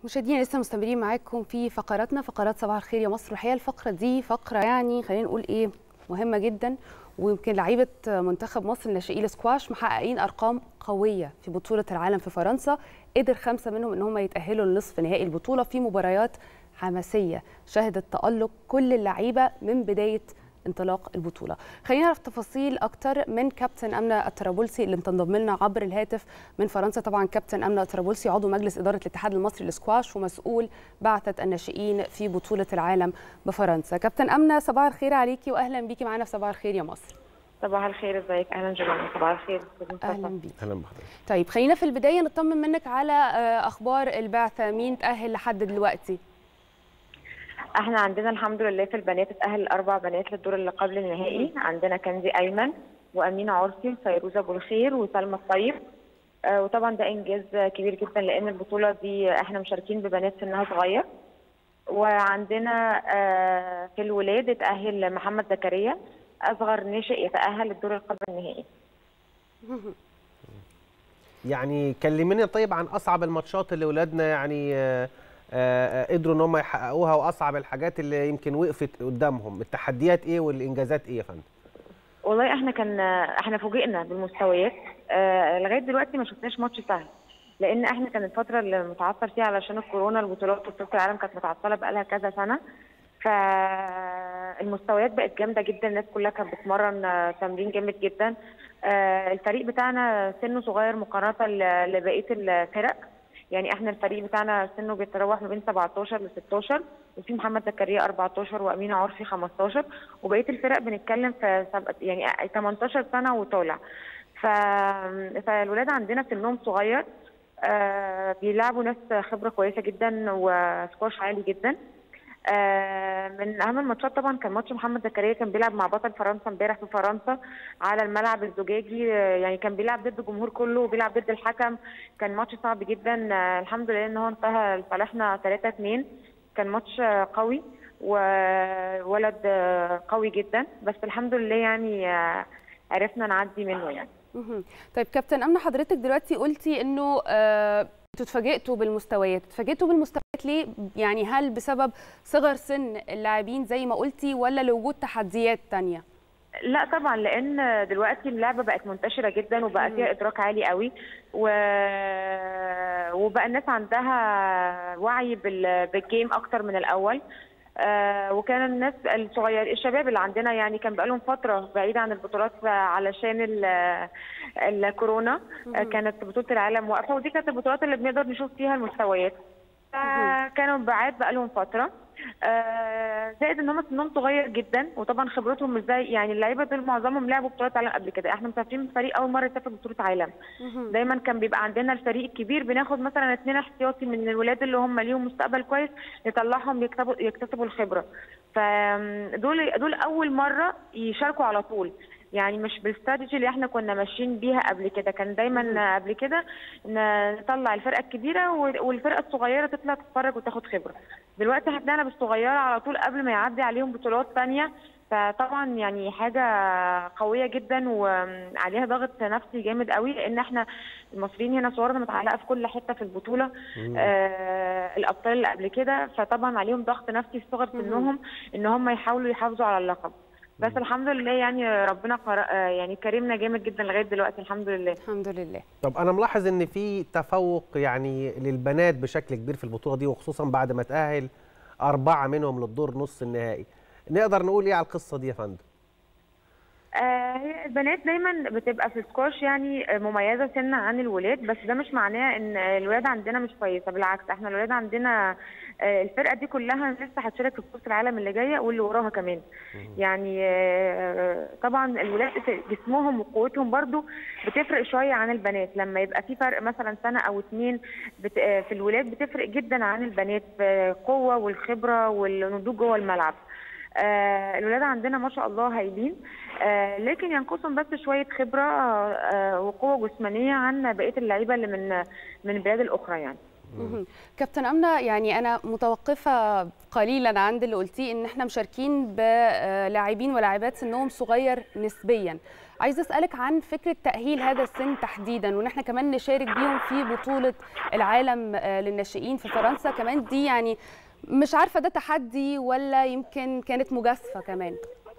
مشاهدينا لسه مستمرين معاكم في فقراتنا فقرات صباح الخير يا مصر والحقيقه الفقره دي فقره يعني خلينا نقول ايه مهمه جدا ويمكن لعيبه منتخب مصر الناشئين السكواش محققين ارقام قويه في بطوله العالم في فرنسا قدر خمسه منهم ان هم يتاهلوا لنصف نهائي البطوله في مباريات حماسيه شهدت تالق كل اللعيبه من بدايه انطلاق البطوله خلينا نعرف تفاصيل اكتر من كابتن امنه الطرابلسي اللي انضم لنا عبر الهاتف من فرنسا طبعا كابتن امنه الطرابلسي عضو مجلس اداره الاتحاد المصري للسكواش ومسؤول بعثه الناشئين في بطوله العالم بفرنسا كابتن امنه صباح الخير عليكي واهلا بيكي معانا في صباح الخير يا مصر صباح الخير ازيك اهلا جماعه صباح الخير اهلا بيك اهلا بحضرتك طيب خلينا في البدايه نطمن منك على اخبار البعثه مين تاهل لحد دلوقتي احنا عندنا الحمد لله في البنات اتاهل اربع بنات للدور اللي قبل النهائي عندنا كنزي ايمن وامينه عرسي وفيروزه ابو الخير وسلمى الطيب آه وطبعا ده انجاز كبير جدا لان البطوله دي احنا مشاركين ببنات سنها صغير وعندنا آه في الولاد اتاهل محمد زكريا اصغر ناشئ يتاهل للدور القبل النهائي يعني كلمينا طيب عن اصعب الماتشات اللي ولادنا يعني آه قدروا ان هم يحققوها واصعب الحاجات اللي يمكن وقفت قدامهم التحديات ايه والانجازات ايه يا فندم والله احنا كان احنا فوجئنا بالمستويات آه لغايه دلوقتي ما شفناش ماتش سهل لان احنا كان الفتره اللي متعطل فيها علشان الكورونا البطولات في بطوله العالم كانت متعطله بقالها كذا سنه فالمستويات بقت جامده جدا الناس كلها كانت بتمرن تمرين جامد جدا آه الفريق بتاعنا سنه صغير مقارنه لبقيه الفرق يعني احنا الفريق بتاعنا سنه بيتراوح ما بين 17 ل 16 وفي محمد زكريا 14 وامينه عرفي 15 وبقيه الفرق بنتكلم في سب... يعني 18 سنه وطالع ف... فالولاد عندنا سنهم صغير آه بيلعبوا ناس خبره كويسه جدا وسكواش عالي جدا آه من اهم الماتشات طبعا كان ماتش محمد زكريا كان بيلعب مع بطل فرنسا امبارح في فرنسا على الملعب الزجاجي آه يعني كان بيلعب ضد الجمهور كله وبيلعب ضد الحكم كان ماتش صعب جدا آه الحمد لله ان هو انتهى لصالحنا 3 2 كان ماتش قوي وولد قوي جدا بس الحمد لله يعني عرفنا نعدي منه يعني طيب كابتن امنه حضرتك دلوقتي قلتي انه آه انتوا اتفاجئتوا بالمستويات اتفاجئتوا بالمستويات ليه يعني هل بسبب صغر سن اللاعبين زي ما قلتي ولا لوجود تحديات تانية لا طبعا لان دلوقتي اللعبه بقت منتشره جدا وبقى فيها ادراك عالي قوي و... وبقى الناس عندها وعي بال... بالجيم اكتر من الاول آه وكان الناس الصغير الشباب اللي عندنا يعني كان بقالهم فتره بعيده عن البطولات علشان الكورونا آه كانت بطوله العالم واقفه ودي كانت البطولات اللي بنقدر نشوف فيها المستويات كانوا بعاد بقالهم فتره آه زائد ان هم سنهم صغير جدا وطبعا خبرتهم مش زي يعني اللعيبه دول معظمهم لعبوا بطولات عالم قبل كده احنا مسافرين فريق اول مره يسافر بطوله عالم دايما كان بيبقى عندنا الفريق الكبير بناخد مثلا اثنين احتياطي من الولاد اللي هم ليهم مستقبل كويس نطلعهم يكتبوا يكتسبوا الخبره فدول دول اول مره يشاركوا على طول يعني مش بالاستراتيجي اللي احنا كنا ماشيين بيها قبل كده كان دايما قبل كده نطلع الفرقه الكبيره والفرقه الصغيره تطلع تتفرج وتاخد خبره دلوقتي هتلاقينا بالصغيره على طول قبل ما يعدي عليهم بطولات ثانيه فطبعا يعني حاجه قويه جدا وعليها ضغط نفسي جامد قوي لان احنا المصريين هنا صورنا متعلقه في كل حته في البطوله آه الابطال اللي قبل كده فطبعا عليهم ضغط نفسي في صغر سنهم ان هم يحاولوا يحافظوا على اللقب بس الحمد لله يعني ربنا يعني كرمنا جامد جدا لغايه دلوقتي الحمد لله الحمد لله طب انا ملاحظ ان في تفوق يعني للبنات بشكل كبير في البطوله دي وخصوصا بعد ما تاهل اربعه منهم للدور نص النهائي نقدر نقول ايه على القصه دي يا فندم هي البنات دايما بتبقى في السكواش يعني مميزه سنه عن الولاد بس ده مش معناه ان الولاد عندنا مش كويسه بالعكس احنا الولاد عندنا الفرقه دي كلها لسه هتشارك في بطوله العالم اللي جايه واللي وراها كمان يعني طبعا الولاد جسمهم وقوتهم برضو بتفرق شويه عن البنات لما يبقى في فرق مثلا سنه او اتنين في الولاد بتفرق جدا عن البنات في القوه والخبره والنضوج جوه الملعب آه الولاد عندنا ما شاء الله هايلين آه لكن ينقصهم بس شويه خبره آه وقوه جسمانيه عن بقيه اللعيبه اللي من من البلاد الاخرى يعني مهم. كابتن امنه يعني انا متوقفه قليلا عند اللي قلتيه ان احنا مشاركين بلاعبين ولاعبات سنهم صغير نسبيا عايزه اسالك عن فكره تاهيل هذا السن تحديدا وان احنا كمان نشارك بيهم في بطوله العالم آه، للناشئين في فرنسا كمان دي يعني مش عارفه ده تحدي ولا يمكن كانت مجازفه كمان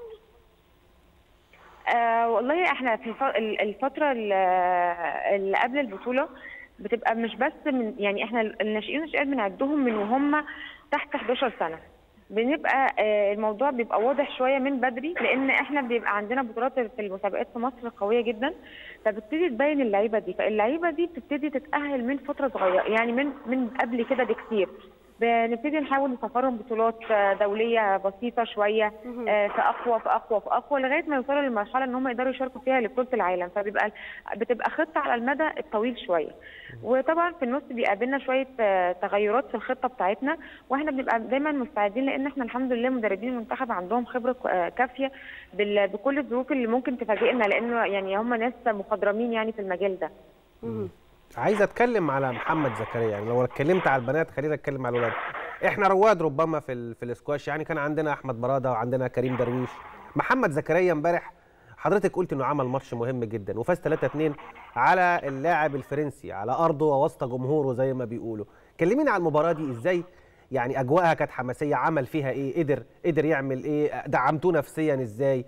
آه والله احنا في الف- ال- الفترة ال- اللي قبل البطولة بتبقى مش بس من يعني احنا الناشئين والناشئات بنعدهم من وهم تحت 11 سنة بنبقى آه، الموضوع بيبقى واضح شويه من بدري لان احنا بيبقى عندنا بطولات في المسابقات في مصر قويه جدا فبتبتدي تبين اللعيبه دي فاللعيبه دي بتبتدي تتاهل من فتره صغيره يعني من من قبل كده بكتير بنبتدي نحاول نسافرهم بطولات آه، دوليه بسيطه شويه آه، في اقوى في اقوى في اقوى لغايه ما يوصلوا للمرحله ان هم يقدروا يشاركوا فيها لبطوله العالم فبيبقى بتبقى خطه على المدى الطويل شويه وطبعا في النص بيقابلنا شويه آه، تغيرات في الخطه بتاعتنا واحنا بنبقى دايما مستعدين لان احنا الحمد لله مدربين المنتخب عندهم خبره ك- آه، كافيه بال- بكل الظروف اللي ممكن تفاجئنا لانه يعني هم ناس مخضرمين يعني في المجال ده مهم. عايز اتكلم على محمد زكريا يعني لو اتكلمت على البنات خلينا اتكلم على الولاد احنا رواد ربما في ال- في الاسكواش يعني كان عندنا احمد براده وعندنا كريم درويش محمد زكريا امبارح حضرتك قلت انه عمل ماتش مهم جدا وفاز 3-2 على اللاعب الفرنسي على ارضه ووسط جمهوره زي ما بيقولوا كلميني على المباراه دي ازاي يعني اجواءها كانت حماسيه عمل فيها ايه قدر قدر يعمل ايه دعمتوه نفسيا ازاي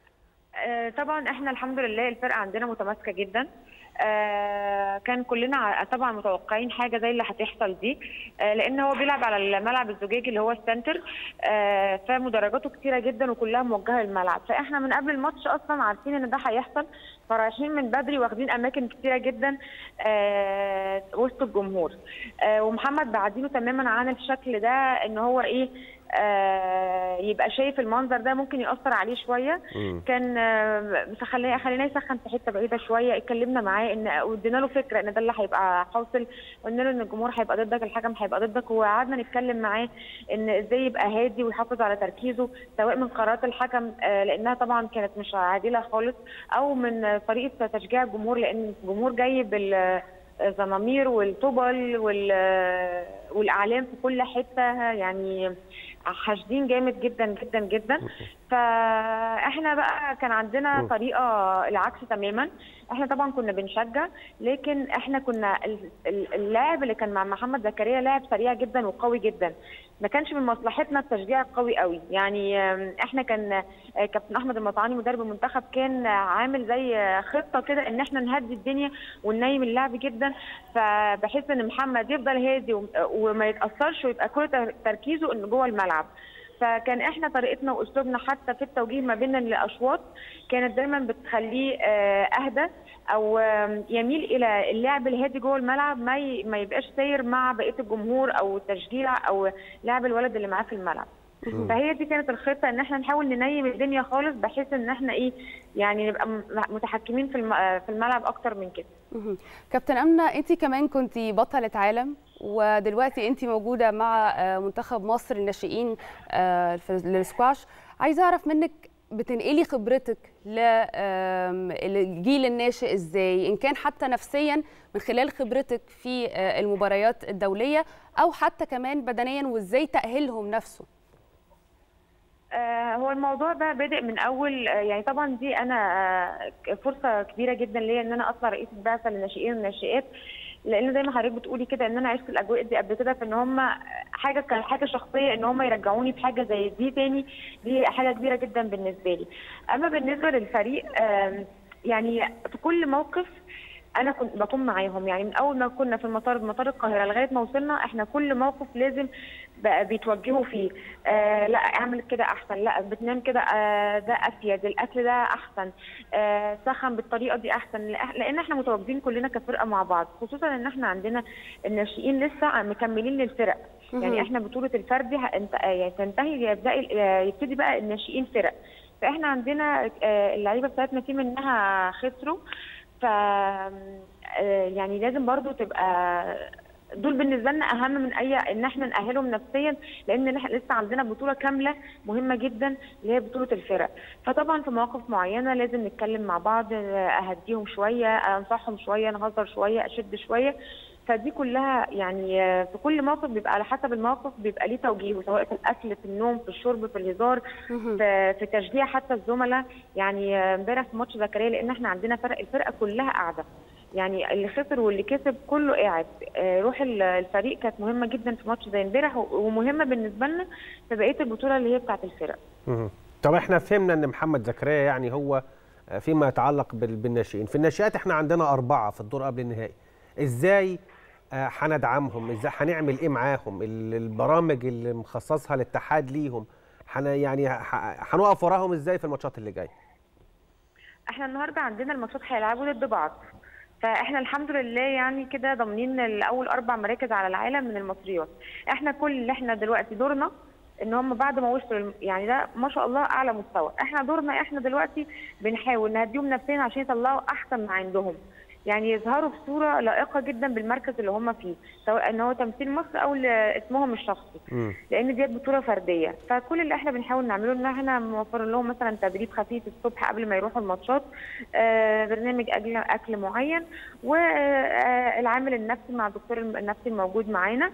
آه، طبعا احنا الحمد لله الفرقه عندنا متماسكه جدا آه، كان كلنا ع- طبعا متوقعين حاجه زي اللي هتحصل دي آه، لان هو بيلعب على الملعب الزجاجي اللي هو السنتر آه، فمدرجاته كتيره جدا وكلها موجهه للملعب فاحنا من قبل الماتش اصلا عارفين ان ده هيحصل فرايحين من بدري واخدين اماكن كتيره جدا آه، وسط الجمهور آه، ومحمد بعدينه تماما عن الشكل ده ان هو ايه آه، يبقى شايف المنظر ده ممكن ياثر عليه شويه كان آه، بس خلينا خلينا يسخن في حته بعيده شويه اتكلمنا معاه ان وادينا له فكره ان ده اللي هيبقى حاصل قلنا له ان الجمهور هيبقى ضدك الحكم هيبقى ضدك وقعدنا نتكلم معاه ان ازاي يبقى هادي ويحافظ على تركيزه سواء من قرارات الحكم آه، لانها طبعا كانت مش عادله خالص او من آه، طريقه تشجيع الجمهور لان الجمهور جاي بال الزمامير والطبل وال- والاعلام في كل حته يعني حاشدين جامد جدا جدا جدا فاحنا بقى كان عندنا طريقه العكس تماما احنا طبعا كنا بنشجع لكن احنا كنا ال- ال- اللاعب اللي كان مع محمد زكريا لاعب سريع جدا وقوي جدا ما كانش من مصلحتنا التشجيع القوي قوي يعني آم، احنا كان آه، كابتن احمد المطعاني مدرب المنتخب كان عامل زي آه، خطه كده ان احنا نهدي الدنيا وننيم اللعب جدا فبحيث ان محمد يفضل هادي وم- وما يتاثرش ويبقى كل تر- تركيزه انه جوه الملعب فكان احنا طريقتنا واسلوبنا حتى في التوجيه ما بين الاشواط كانت دايما بتخليه آه، اهدى او آم، يميل الى اللعب الهادي جوه الملعب ما ي- ما يبقاش ساير مع بقيه الجمهور او التشجيع او لعب الولد اللي معاه في الملعب فهي دي كانت الخطه ان احنا نحاول ننيم الدنيا خالص بحيث ان احنا ايه يعني نبقى م- متحكمين في الم- في الملعب اكتر من كده مهم. كابتن امنه انت كمان كنت بطله عالم ودلوقتي انت موجوده مع آه، منتخب مصر الناشئين آه، في السكواش عايزه اعرف منك بتنقلي خبرتك للجيل الناشئ ازاي ان كان حتى نفسيا من خلال خبرتك في آه، المباريات الدوليه او حتى كمان بدنيا وازاي تاهيلهم نفسه آه، هو الموضوع ده بادئ من اول آه، يعني طبعا دي انا آه، فرصه كبيره جدا ليا ان انا اطلع رئيسه بعثه للناشئين والناشئات لان زي ما حضرتك بتقولي كده ان انا عشت الاجواء دي قبل كده فان هم حاجه كان حاجه شخصيه ان هم يرجعوني في حاجه زي دي تاني دي حاجه كبيره جدا بالنسبه لي اما بالنسبه للفريق آم، يعني في كل موقف انا كنت بكون معاهم يعني من اول ما كنا في المطار مطار القاهره لغايه ما وصلنا احنا كل موقف لازم بقى بيتوجهوا فيه آه لا اعمل كده احسن لا بتنام كده آه ده افيد الاكل ده احسن آه سخن بالطريقه دي احسن لأ- لان احنا متواجدين كلنا كفرقه مع بعض خصوصا ان احنا عندنا الناشئين لسه مكملين للفرق يعني احنا بطوله الفردي هانت- آه، يعني تنتهي يبدا آه، يبتدي بقى الناشئين فرق فاحنا عندنا آه، اللعيبه بتاعتنا في منها خسروا ف آه، يعني لازم برضو تبقى دول بالنسبه لنا اهم من اي ان احنا ناهلهم نفسيا لان إحنا لسه عندنا بطوله كامله مهمه جدا اللي هي بطوله الفرق فطبعا في مواقف معينه لازم نتكلم مع بعض آه، اهديهم شويه انصحهم شويه نهزر شويه اشد شويه فدي كلها يعني آه، في كل موقف بيبقى على حسب الموقف بيبقى ليه توجيه سواء في الاكل في النوم في الشرب في الهزار مهم. في, في تشجيع حتى الزملاء يعني آه، امبارح في ماتش زكريا لان احنا عندنا فرق الفرقه كلها قاعده يعني اللي خسر واللي كسب كله قاعد آه، روح ال- الفريق كانت مهمه جدا في ماتش زي امبارح و- ومهمه بالنسبه لنا في بقيه البطوله اللي هي بتاعه الفرق مهم. طب احنا فهمنا ان محمد زكريا يعني هو آه، فيما يتعلق بال- بالناشئين في الناشئات احنا عندنا أربعة في الدور قبل النهائي ازاي آه، هندعمهم ازاي هنعمل ايه معاهم ال- البرامج اللي مخصصها الاتحاد ليهم حن يعني ح- هنقف وراهم ازاي في الماتشات اللي جايه احنا النهارده عندنا الماتشات هيلعبوا ضد بعض فاحنا الحمد لله يعني كده ضامنين الاول اربع مراكز على العالم من المصريات احنا كل اللي احنا دلوقتي دورنا ان هم بعد ما وصلوا الم- يعني ده ما شاء الله اعلى مستوى احنا دورنا احنا دلوقتي بنحاول نهديهم نفسيا عشان يطلعوا احسن ما عندهم يعني يظهروا بصوره لائقه جدا بالمركز اللي هم فيه سواء ان هو تمثيل مصر او ل- اسمهم الشخصي مم. لان ديت بطوله فرديه فكل اللي احنا بنحاول نعمله ان احنا موفر لهم مثلا تدريب خفيف الصبح قبل ما يروحوا الماتشات آه، برنامج اكل اكل معين والعامل النفسي مع الدكتور النفسي الموجود معانا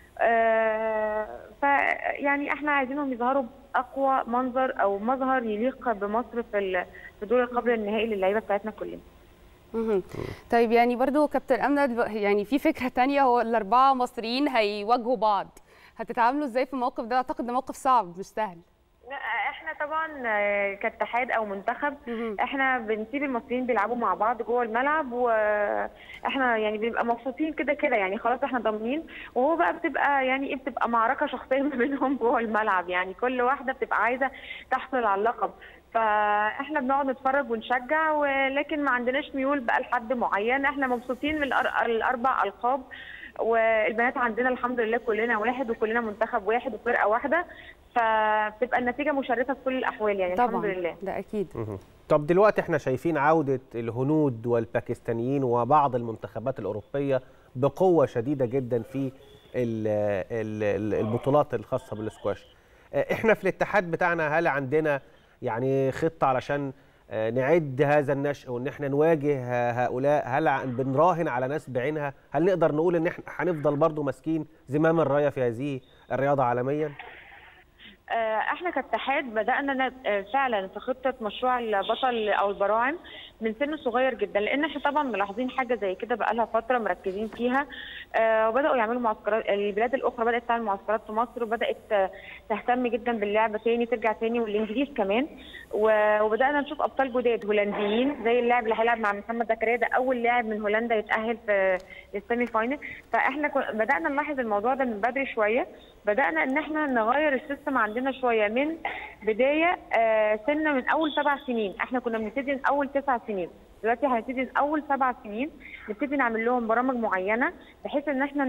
فيعني احنا عايزينهم يظهروا باقوى منظر او مظهر يليق بمصر في ال- في دور قبل النهائي للعيبه بتاعتنا كلنا مهم. طيب يعني برضو كابتن امنه دلو- يعني في فكره تانية هو الاربعه مصريين هيواجهوا بعض هتتعاملوا ازاي في الموقف ده اعتقد ده موقف صعب مش سهل لا احنا طبعا آه، كاتحاد او منتخب مهم. احنا بنسيب المصريين بيلعبوا مع بعض جوه الملعب واحنا يعني بنبقى مبسوطين كده كده يعني خلاص احنا ضامنين وهو بقى بتبقى يعني ايه بتبقى معركه شخصيه ما بينهم جوه الملعب يعني كل واحده بتبقى عايزه تحصل على اللقب فاحنا بنقعد نتفرج ونشجع ولكن ما عندناش ميول بقى لحد معين احنا مبسوطين من الأر- الاربع القاب والبنات عندنا الحمد لله كلنا واحد وكلنا منتخب واحد وفرقه واحده فبتبقى النتيجه مشرفه في كل الاحوال يعني الحمد طبعا لله ده اكيد مهم. طب دلوقتي احنا شايفين عودة الهنود والباكستانيين وبعض المنتخبات الأوروبية بقوة شديدة جدا في ال ال ال البطولات الخاصة بالسكواش اه، احنا في الاتحاد بتاعنا هل عندنا يعني خطة علشان اه، نعد هذا النشء وان احنا نواجه ه- هؤلاء هل ع- بنراهن على ناس بعينها هل نقدر نقول ان احنا هنفضل برضو ماسكين زمام الراية في هذه الرياضة عالميا آه، احنا كاتحاد بدانا ن- آه، فعلا في خطه مشروع البطل او البراعم من سن صغير جدا لان احنا طبعا ملاحظين حاجه زي كده بقى لها فتره مركزين فيها آه، وبداوا يعملوا معسكرات البلاد الاخرى بدات تعمل معسكرات في مصر وبدات آه، تهتم جدا باللعبه تاني ترجع تاني والانجليز كمان و- وبدانا نشوف ابطال جداد هولنديين زي اللاعب اللي هيلعب مع محمد زكريا ده اول لاعب من هولندا يتاهل في للسيمي فاينل فاحنا كن- بدانا نلاحظ الموضوع ده من بدري شويه بدانا ان احنا نغير السيستم عندنا شويه من بدايه آه، سنه من اول سبع سنين احنا كنا بنبتدي من اول تسع سنين دلوقتي هنبتدي من اول سبع سنين نبتدي نعمل لهم برامج معينه بحيث ان احنا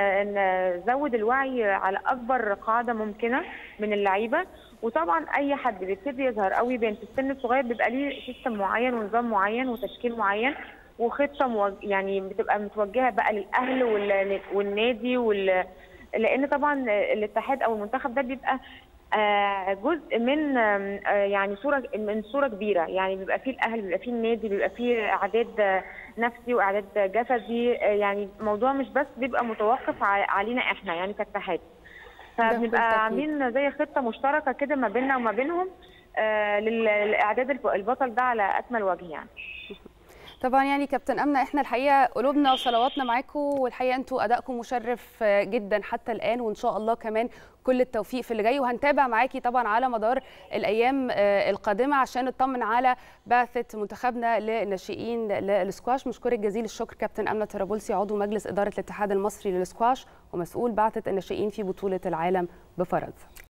ن- نزود الوعي على اكبر قاعده ممكنه من اللعيبه وطبعا اي حد بيبتدي يظهر او يبان في السن الصغير بيبقى ليه سيستم معين ونظام معين وتشكيل معين وخطه موج... يعني بتبقى متوجهه بقى للاهل وال... والنادي وال... لان طبعا الاتحاد او المنتخب ده بيبقى آه، جزء من آم، آه، يعني صوره من صوره كبيره يعني بيبقى فيه الاهل بيبقى فيه النادي بيبقى فيه اعداد آه، نفسي واعداد جسدي آه، يعني الموضوع مش بس بيبقى متوقف ع- علينا احنا يعني كاتحاد ده بكل فبنبقى تأكيد. عاملين زي خطه مشتركه كده ما بيننا وما بينهم آه، لل- لاعداد الب- البطل ده على اكمل وجه يعني طبعا يعني كابتن امنه احنا الحقيقه قلوبنا وصلواتنا معاكم والحقيقه انتوا ادائكم مشرف جدا حتى الان وان شاء الله كمان كل التوفيق في اللي جاي وهنتابع معاكي طبعا على مدار الايام آه، القادمه عشان نطمن على بعثه منتخبنا للناشئين للسكواش مشكورك جزيل الشكر كابتن امنه طرابلسي عضو مجلس اداره الاتحاد المصري للسكواش ومسؤول بعثه الناشئين في بطوله العالم بفرنسا